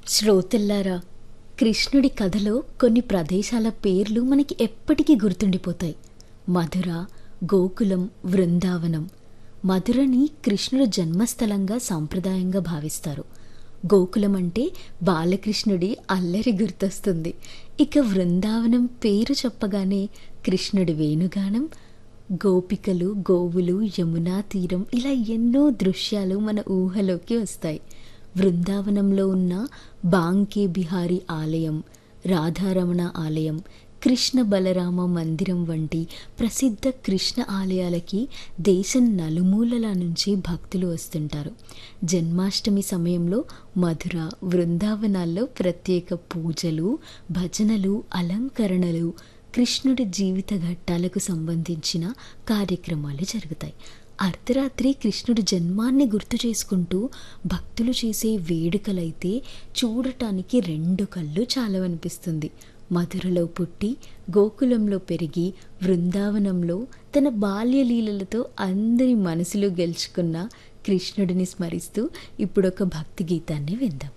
శ్రోతల్లారా కృష్ణుడి కథలో కొన్ని ప్రదేశాల పేర్లు మనకి ఎప్పటికీ గుర్తుండిపోతాయి మధుర గోకులం బృందావనం మధురని కృష్ణుడు జన్మస్థలంగా సాంప్రదాయంగా భావిస్తారు గోకులం అంటే బాలకృష్ణుడి అల్లరి గుర్తొస్తుంది ఇక బృందావనం పేరు చెప్పగానే కృష్ణుడి వేణుగానం గోపికలు గోవులు యమునా తీరం ఇలా ఎన్నో దృశ్యాలు మన ఊహలోకి వస్తాయి బృందావనంలో ఉన్న బాంకే బిహారీ ఆలయం రాధారమణ ఆలయం కృష్ణ బలరామ మందిరం వంటి ప్రసిద్ధ కృష్ణ ఆలయాలకి దేశం నలుమూలల నుంచి భక్తులు వస్తుంటారు జన్మాష్టమి సమయంలో మధుర బృందావనాల్లో ప్రత్యేక పూజలు భజనలు అలంకరణలు కృష్ణుడి జీవిత ఘట్టాలకు సంబంధించిన కార్యక్రమాలు జరుగుతాయి అర్ధరాత్రి కృష్ణుడి జన్మాన్ని గుర్తు చేసుకుంటూ భక్తులు చేసే వేడుకలైతే చూడటానికి రెండు కళ్ళు చాలవనిపిస్తుంది మధురలో పుట్టి గోకులంలో పెరిగి బృందావనంలో తన బాల్యలీలలతో అందరి మనసులు గెలుచుకున్న కృష్ణుడిని స్మరిస్తూ ఇప్పుడొక భక్తి గీతాన్ని విందాం